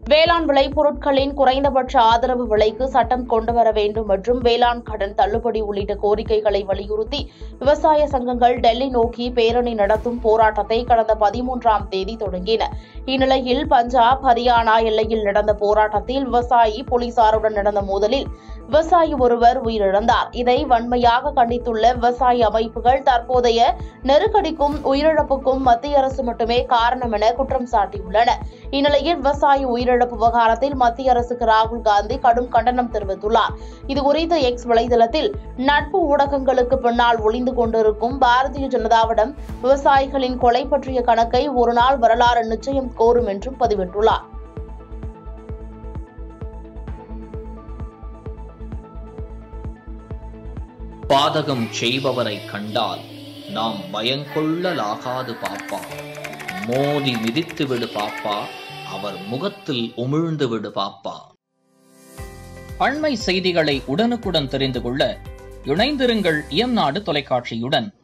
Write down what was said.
வேளாண் விளைபொருட்களின் குறைந்தபட்ச ஆதரவு விலைக்கு சட்டம் கொண்டுவர வேண்டும் மற்றும் வேளாண் கடன் தள்ளுபடி உள்ளிட்ட கோரிக்கைகளை வலியுறுத்தி விவசாய சங்கங்கள் டெல்லி நோக்கி பேரணி நடத்தும் போராட்டத்தை கடந்த பதிமூன்றாம் தேதி தொடங்கின இந்நிலையில் பஞ்சாப் ஹரியானா எல்லையில் நடந்த போராட்டத்தில் விவசாயி போலீசாருடன் நடந்த மோதலில் விவசாயி ஒருவர் உயிரிழந்தார் இதை வன்மையாக கண்டித்துள்ள விவசாய அமைப்புகள் தற்போதைய நெருக்கடிக்கும் உயிரிழப்புக்கும் மத்திய அரசு மட்டுமே காரணம் என குற்றம் சாட்டியுள்ளன இந்நிலையில் விவசாய உயிரிழப்பு விவகாரத்தில் மத்திய அரசுக்கு ராகுல் காந்தி கடும் கண்டனம் தெரிவித்துள்ளார் இதுகுறித்து எக்ஸ் வலைதளத்தில் நட்பு ஊடகங்களுக்கு பின்னால் ஒளிந்து கொண்டிருக்கும் பாரதிய ஜனதாவிடம் விவசாயிகளின் கொலை பற்றிய கணக்கை ஒருநாள் வரலாறு நிச்சயம் கோரும் என்றும் பதிவிட்டுள்ளார் பாதகம் செய்பவரை கண்டால் நாம் பயங்கொள்ளலாகாது பாப்பா மோதி மிதித்து விடு பாப்பா அவர் முகத்தில் உமிழ்ந்து விடு பாப்பா அண்மை செய்திகளை உடனுக்குடன் தெரிந்து கொள்ள இணைந்திருங்கள் இயம்நாடு தொலைக்காட்சியுடன்